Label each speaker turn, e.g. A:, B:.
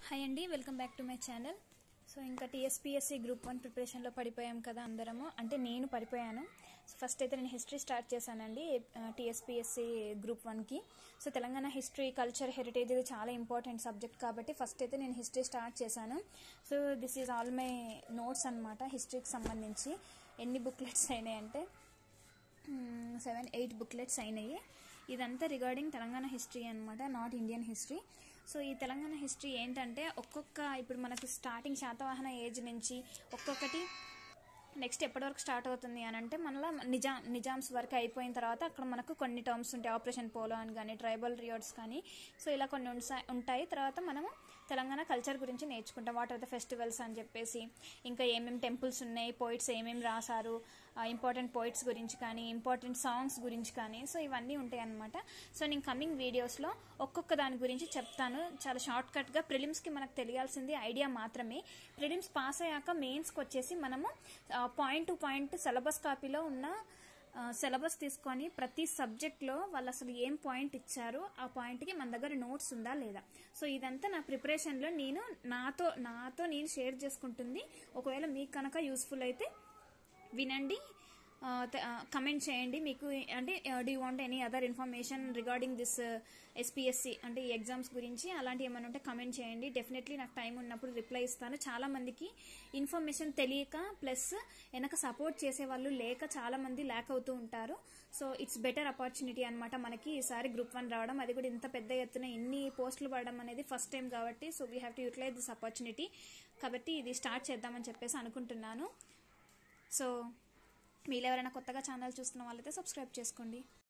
A: hi అండి welcome back to my channel so ఇంకా TSPSC group one ప్రిపరేషన్లో పడిపోయాం కదా అందరము అంటే నేను పడిపోయాను సో ఫస్ట్ అయితే నేను హిస్టరీ స్టార్ట్ చేశానండి టీఎస్పీఎస్సీ గ్రూప్ వన్కి so Telangana history culture heritage ఇది చాలా ఇంపార్టెంట్ సబ్జెక్ట్ కాబట్టి ఫస్ట్ అయితే నేను హిస్టరీ స్టార్ట్ చేశాను so this is all my notes అనమాట హిస్టరీకి సంబంధించి ఎన్ని బుక్లెట్స్ అయినాయంటే సెవెన్ ఎయిట్ బుక్లెట్స్ అయినాయి ఇదంతా రిగార్డింగ్ తెలంగాణ హిస్టరీ అనమాట నాట్ ఇండియన్ హిస్టరీ సో ఈ తెలంగాణ హిస్టరీ ఏంటంటే ఒక్కొక్క ఇప్పుడు మనకు స్టార్టింగ్ శాతవాహన ఏజ్ నుంచి ఒక్కొక్కటి నెక్స్ట్ ఎప్పటి వరకు స్టార్ట్ అవుతుంది అని అంటే మనలో నిజాం నిజామ్స్ వరకు అయిపోయిన తర్వాత అక్కడ మనకు కొన్ని టర్మ్స్ ఉంటాయి ఆపరేషన్ పోలో అని కానీ ట్రైబల్ రియోడ్స్ కానీ సో ఇలా కొన్ని ఉంసా- ఉంటాయి తర్వాత మనము తెలంగాణ కల్చర్ గురించి నేర్చుకుంటాం వాట్ ఆర్ ద ఫెస్టివల్స్ అని చెప్పేసి ఇంకా ఏమేమి టెంపుల్స్ ఉన్నాయి పోయిట్స్ ఏమేమి రాశారు ఇంపార్టెంట్ పోయిట్స్ గురించి కానీ ఇంపార్టెంట్ సాంగ్స్ గురించి కానీ సో ఇవన్నీ ఉంటాయి అనమాట సో నేను కమింగ్ వీడియోస్లో ఒక్కొక్క దాని గురించి చెప్తాను చాలా షార్ట్ కట్గా ప్రిలిమ్స్కి మనకు తెలియాల్సింది ఐడియా మాత్రమే ప్రిలిమ్స్ పాస్ అయ్యాక మెయిన్స్కి వచ్చేసి మనము పాయింట్ టు పాయింట్ సిలబస్ కాపీలో ఉన్న సిలబస్ తీసుకొని ప్రతి సబ్జెక్ట్లో వాళ్ళు అసలు ఏం పాయింట్ ఇచ్చారో ఆ పాయింట్కి మన దగ్గర నోట్స్ ఉందా లేదా సో ఇదంతా నా ప్రిపరేషన్లో నేను నాతో నాతో నేను షేర్ చేసుకుంటుంది ఒకవేళ మీకు కనుక యూస్ఫుల్ అయితే వినండి కమెంట్ చేయండి మీకు అంటే do you want any other information regarding this SPSC అంటే ఈ ఎగ్జామ్స్ గురించి అలాంటి ఏమైనా ఉంటే కమెంట్ చేయండి డెఫినెట్లీ నాకు టైం ఉన్నప్పుడు రిప్లై ఇస్తాను చాలా మందికి ఇన్ఫర్మేషన్ తెలియక ప్లస్ వెనక సపోర్ట్ చేసే వాళ్ళు లేక చాలా మంది ల్యాక్ అవుతూ ఉంటారు సో ఇట్స్ బెటర్ ఆపర్చునిటీ అనమాట మనకి ఈసారి గ్రూప్ వన్ రావడం అది కూడా ఇంత పెద్ద ఎత్తున ఇన్ని పోస్టులు పడడం అనేది ఫస్ట్ టైం కాబట్టి so we have to utilise this opportunity కాబట్టి ఇది స్టార్ట్ చేద్దామని చెప్పేసి అనుకుంటున్నాను సో మీరు ఎవరైనా కొత్తగా ఛానల్ చూస్తున్న వాళ్ళైతే సబ్స్క్రైబ్ చేసుకోండి